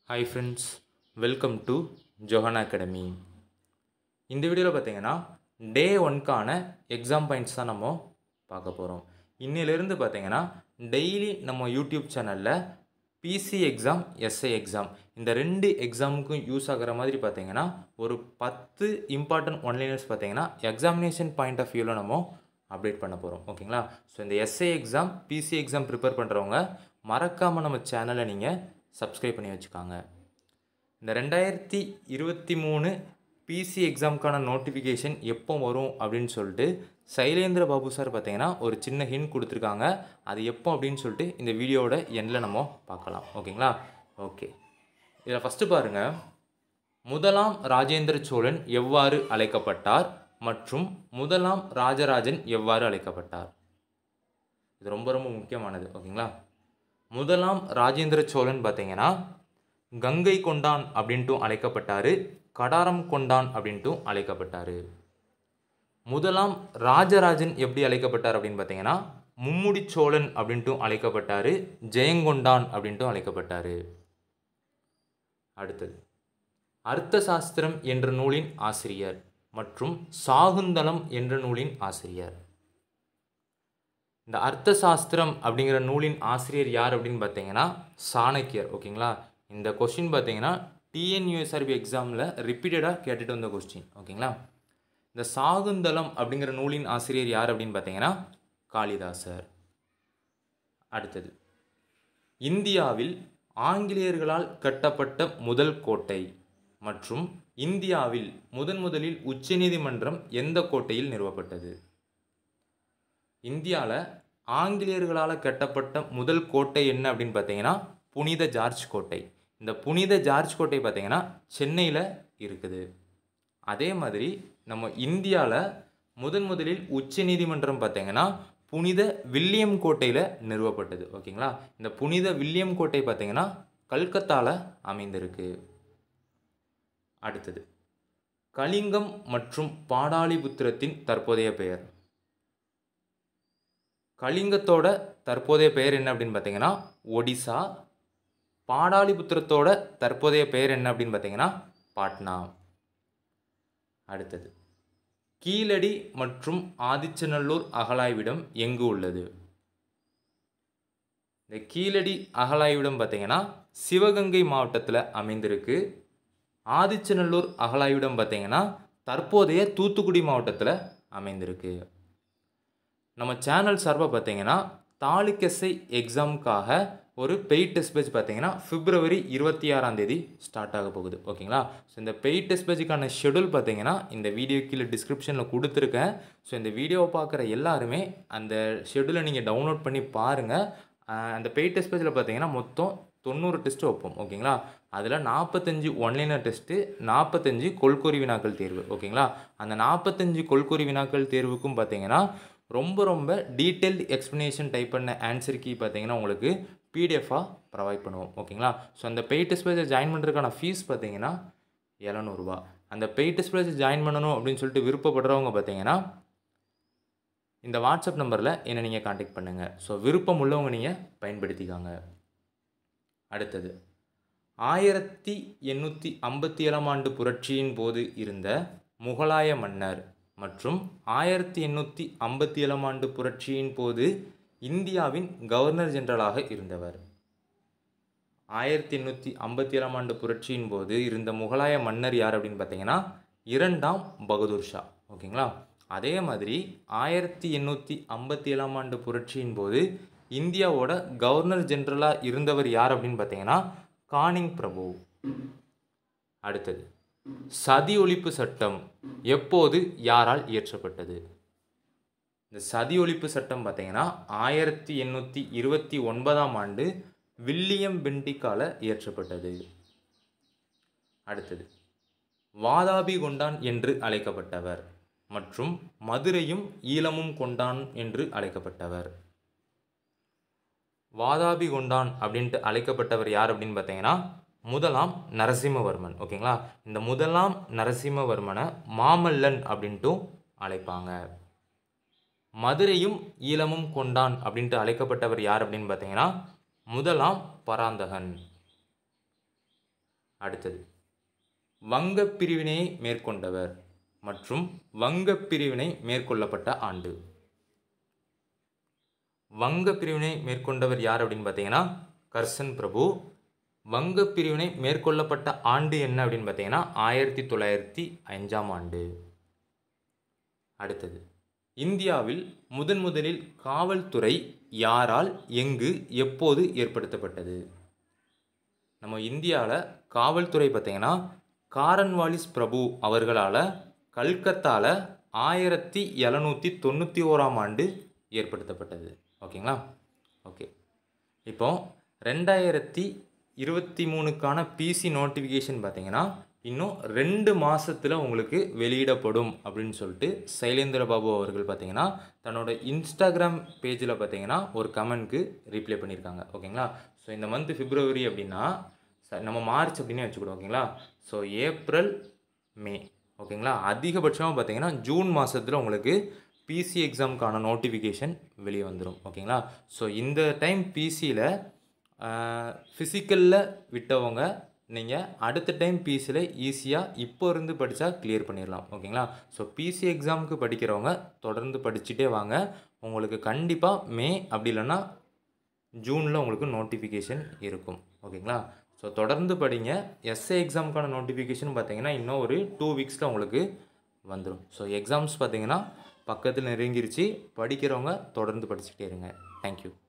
hi friends welcome to Johanna academy இந்த வீடியோவில் பார்த்தீங்கன்னா டே ஒன்க்கான எக்ஸாம் பாயிண்ட்ஸ் தான் நம்ம பார்க்க போகிறோம் இன்னிலிருந்து பார்த்தீங்கன்னா டெய்லி நம்ம யூடியூப் சேனலில் பிசி எக்ஸாம் எஸ்ஐ எக்ஸாம் இந்த ரெண்டு எக்ஸாமுக்கும் யூஸ் ஆகிற மாதிரி பார்த்தீங்கன்னா ஒரு பத்து இம்பார்ட்டன்ட் ஒன்லைனர்ஸ் பார்த்தீங்கன்னா எக்ஸாமினேஷன் பாயிண்ட் ஆஃப் வியூவில் நம்ம அப்டேட் பண்ண போகிறோம் ஓகேங்களா ஸோ இந்த SI exam PC exam prepare பண்ணுறவங்க மறக்காமல் நம்ம சேனலை நீங்கள் சப்ஸ்கிரைப் பண்ணி வச்சுக்காங்க இந்த ரெண்டாயிரத்தி இருபத்தி மூணு பிசி எக்ஸாமுக்கான நோட்டிஃபிகேஷன் எப்போ வரும் அப்படின்னு சொல்லிட்டு சைலேந்திர பாபு சார் பார்த்தீங்கன்னா ஒரு சின்ன ஹிண்ட் கொடுத்துருக்காங்க அது எப்போ அப்படின்னு சொல்லிட்டு இந்த வீடியோவோட எண்டில் நம்ம பார்க்கலாம் ஓகேங்களா ஓகே இதில் ஃபஸ்ட்டு பாருங்கள் முதலாம் ராஜேந்திர சோழன் எவ்வாறு அழைக்கப்பட்டார் மற்றும் முதலாம் ராஜராஜன் எவ்வாறு அழைக்கப்பட்டார் இது ரொம்ப ரொம்ப முக்கியமானது ஓகேங்களா முதலாம் ராஜேந்திர சோழன் பார்த்தீங்கன்னா கங்கை கொண்டான் அப்படின்ட்டும் அழைக்கப்பட்டார் கடாரம் கொண்டான் அப்படின்ட்டும் அழைக்கப்பட்டார் முதலாம் ராஜராஜன் எப்படி அழைக்கப்பட்டார் அப்படின்னு பார்த்தீங்கன்னா மும்முடி சோழன் அப்படின்ட்டும் அழைக்கப்பட்டார் ஜெயங்கொண்டான் அப்படின்ட்டும் அழைக்கப்பட்டார் அடுத்தது அர்த்த சாஸ்திரம் என்ற நூலின் ஆசிரியர் மற்றும் சாகுந்தலம் என்ற நூலின் ஆசிரியர் இந்த அர்த்த சாஸ்திரம் அப்படிங்கிற நூலின் ஆசிரியர் யார் அப்படின்னு பார்த்தீங்கன்னா சாணக்கியர் ஓகேங்களா இந்த கொஸ்டின் பார்த்தீங்கன்னா டிஎன்யூஎஸ்ஆர்பி எக்ஸாமில் ரிப்பீட்டடாக கேட்டுட்டு வந்த கொஸ்டின் ஓகேங்களா இந்த சாகுந்தலம் அப்படிங்கிற நூலின் ஆசிரியர் யார் அப்படின்னு பார்த்தீங்கன்னா காளிதாசர் அடுத்தது இந்தியாவில் ஆங்கிலேயர்களால் கட்டப்பட்ட முதல் கோட்டை மற்றும் இந்தியாவில் முதன் முதலில் உச்சநீதிமன்றம் எந்த கோட்டையில் நிறுவப்பட்டது இந்தியாவில் ஆங்கிலேயர்களால் கட்டப்பட்ட முதல் கோட்டை என்ன அப்படின்னு பார்த்தீங்கன்னா புனித ஜார்ஜ் கோட்டை இந்த புனித ஜார்ஜ் கோட்டை பார்த்தீங்கன்னா சென்னையில் இருக்குது அதே மாதிரி நம்ம இந்தியாவில் முதன் முதலில் உச்ச நீதிமன்றம் பார்த்தீங்கன்னா புனித வில்லியம் கோட்டையில் நிறுவப்பட்டது ஓகேங்களா இந்த புனித வில்லியம் கோட்டை பார்த்தீங்கன்னா கல்கத்தாவில் அமைந்திருக்கு அடுத்தது கலிங்கம் மற்றும் பாடாலிபுத்திரத்தின் தற்போதைய பெயர் கலிங்கத்தோட தற்போதைய பெயர் என்ன அப்படின்னு பார்த்தீங்கன்னா ஒடிசா பாடாலிபுத்திரத்தோட தற்போதைய பெயர் என்ன அப்படின்னு பார்த்தீங்கன்னா பாட்னா அடுத்தது கீழடி மற்றும் ஆதிச்சநல்லூர் அகலாய்விடம் எங்கு உள்ளது இந்த கீழடி அகலாய்விடம் பார்த்தீங்கன்னா சிவகங்கை மாவட்டத்தில் அமைந்திருக்கு ஆதிச்சநல்லூர் அகலாய்விடம் பார்த்தீங்கன்னா தற்போதைய தூத்துக்குடி மாவட்டத்தில் அமைந்திருக்கு நம்ம சேனல் சார்பாக பார்த்தீங்கன்னா தாலுக்கெஸ்ஐ எக்ஸாமுக்காக ஒரு பெய்ட் டெஸ்ட் பேஜ் பார்த்தீங்கன்னா பிப்ரவரி இருபத்தி ஆறாம் தேதி ஸ்டார்ட் ஆக போகுது ஓகேங்களா ஸோ இந்த பெய்ட் டெஸ்ட் பேஜுக்கான ஷெடியூல் பார்த்தீங்கன்னா இந்த வீடியோ கீழே டிஸ்கிரிப்ஷனில் கொடுத்துருக்கேன் ஸோ இந்த வீடியோவை பார்க்குற எல்லாருமே அந்த ஷெடியூலை நீங்கள் டவுன்லோட் பண்ணி பாருங்கள் அந்த பெய்ட் டெஸ்ட் பேஜில் பார்த்தீங்கன்னா மொத்தம் தொண்ணூறு டெஸ்ட் வைப்போம் ஓகேங்களா அதில் நாற்பத்தஞ்சு ஒன்லைனர் டெஸ்ட்டு நாற்பத்தஞ்சு கொள்கொறி வினாக்கள் தேர்வு ஓகேங்களா அந்த நாற்பத்தஞ்சு கொள்கொறி வினாக்கள் தேர்வுக்கும் பார்த்தீங்கன்னா ரொம்ப ரொம்ப டீட்டெயில்டு எக்ஸ்ப்ளனேஷன் டைப் பண்ண ஆன்சர் கீ பார்த்தீங்கன்னா உங்களுக்கு பிடிஎஃபாக ப்ரொவைட் பண்ணுவோம் ஓகேங்களா ஸோ அந்த பெய்ட் டெஸ்ட் பேஜை ஜாயின் பண்ணுறதுக்கான ஃபீஸ் பார்த்தீங்கன்னா எழுநூறுபா அந்த பெய்ட் டெஸ்ட் பேஜை ஜாயின் பண்ணணும் அப்படின்னு சொல்லிட்டு விருப்பப்படுறவங்க பார்த்தீங்கன்னா இந்த வாட்ஸ்அப் நம்பரில் என்னை நீங்கள் காண்டாக்ட் பண்ணுங்கள் ஸோ விருப்பம் உள்ளவங்க நீங்கள் பயன்படுத்திக்காங்க அடுத்தது ஆயிரத்தி எண்ணூற்றி ஐம்பத்தி ஏழாம் ஆண்டு புரட்சியின் போது இருந்த முகலாய மன்னர் மற்றும் ஆயிரத்தி எண்ணூற்றி ஐம்பத்தி ஏழாம் ஆண்டு புரட்சியின் போது இந்தியாவின் கவர்னர் ஜெனரலாக இருந்தவர் ஆயிரத்தி எண்ணூற்றி ஐம்பத்தி ஏழாம் ஆண்டு புரட்சியின் போது இருந்த முகலாய மன்னர் யார் அப்படின்னு பார்த்தீங்கன்னா இரண்டாம் பகதூர் ஷா ஓகேங்களா அதே மாதிரி ஆயிரத்தி எண்ணூற்றி ஐம்பத்தி ஏழாம் ஆண்டு புரட்சியின் போது இந்தியாவோட கவர்னர் ஜெனரலாக இருந்தவர் யார் அப்படின்னு பார்த்தீங்கன்னா கானிங் பிரபு அடுத்தது சதி ஒழிப்பு சட்டம் எப்போது யாரால் இயற்றப்பட்டது இந்த சதி ஒழிப்பு சட்டம் பார்த்தீங்கன்னா ஆயிரத்தி எண்ணூற்றி இருபத்தி ஒன்பதாம் ஆண்டு வில்லியம் பெண்டிக்கால இயற்றப்பட்டது அடுத்தது வாதாபி கொண்டான் என்று அழைக்கப்பட்டவர் மற்றும் மதுரையும் ஈழமும் கொண்டான் என்று அழைக்கப்பட்டவர் வாதாபி கொண்டான் அப்படின்ட்டு அழைக்கப்பட்டவர் யார் அப்படின்னு பார்த்தீங்கன்னா முதலாம் நரசிம்மவர்மன் ஓகேங்களா இந்த முதலாம் நரசிம்மவர்மனை மாமல்லன் அப்படின்ட்டும் அழைப்பாங்க மதுரையும் ஈழமும் கொண்டான் அப்படின்ட்டு அழைக்கப்பட்டவர் யார் அப்படின்னு பார்த்தீங்கன்னா முதலாம் பராந்தகன் அடுத்தது வங்கப் பிரிவினையை மேற்கொண்டவர் மற்றும் வங்கப் பிரிவினை மேற்கொள்ளப்பட்ட ஆண்டு வங்க பிரிவினை மேற்கொண்டவர் யார் அப்படின்னு பார்த்தீங்கன்னா கர்சன் பிரபு வங்க பிரிவினை மேற்கொள்ளப்பட்ட ஆண்டு என்ன அப்படின்னு பார்த்தீங்கன்னா ஆயிரத்தி தொள்ளாயிரத்தி அஞ்சாம் ஆண்டு அடுத்தது இந்தியாவில் முதன் முதலில் காவல்துறை யாரால் எங்கு எப்போது ஏற்படுத்தப்பட்டது நம்ம இந்தியாவில் காவல்துறை பார்த்தீங்கன்னா காரன்வாலிஸ் பிரபு அவர்களால் கல்கத்தாவில் ஆயிரத்தி எழுநூற்றி தொண்ணூற்றி ஓராம் ஆண்டு ஏற்படுத்தப்பட்டது ஓகேங்களா ஓகே இப்போ ரெண்டாயிரத்தி இருபத்தி மூணுக்கான பிசி நோட்டிஃபிகேஷன் பார்த்தீங்கன்னா இன்னும் ரெண்டு மாதத்தில் உங்களுக்கு வெளியிடப்படும் அப்படின்னு சொல்லிட்டு சைலேந்திர பாபு அவர்கள் பார்த்தீங்கன்னா தன்னோட இன்ஸ்டாகிராம் பேஜில் பார்த்தீங்கன்னா ஒரு கமெண்ட்க்கு ரிப்ளை பண்ணியிருக்காங்க ஓகேங்களா ஸோ இந்த மந்த் பிப்ரவரி அப்படின்னா ச- நம்ம மார்ச் அப்படின்னு வச்சுக்கிடுவோம் ஓகேங்களா ஸோ ஏப்ரல் மே ஓகேங்களா அதிகபட்சமாக பார்த்தீங்கன்னா ஜூன் மாதத்தில் உங்களுக்கு பிசி எக்ஸாமுக்கான நோட்டிஃபிகேஷன் வெளியே வந்துடும் ஓகேங்களா ஸோ இந்த டைம் பிசியில் ஃபிசிக்கலில் விட்டவங்க நீங்கள் அடுத்த டைம் பிசியில் ஈஸியாக இப்போ இருந்து படித்தா கிளியர் பண்ணிடலாம் ஓகேங்களா ஸோ பிசி எக்ஸாமுக்கு படிக்கிறவங்க தொடர்ந்து படிச்சுட்டே வாங்க உங்களுக்கு கண்டிப்பாக மே அப்படி இல்லைன்னா ஜூனில் உங்களுக்கு நோட்டிஃபிகேஷன் இருக்கும் ஓகேங்களா ஸோ தொடர்ந்து படிங்க எஸ்ஏ எக்ஸாமுக்கான நோட்டிஃபிகேஷன் பார்த்தீங்கன்னா இன்னும் ஒரு டூ வீக்ஸில் உங்களுக்கு வந்துடும் ஸோ எக்ஸாம்ஸ் பார்த்தீங்கன்னா பக்கத்தில் நெருங்கிருச்சு படிக்கிறவங்க தொடர்ந்து படிச்சுட்டே இருங்க தேங்க்யூ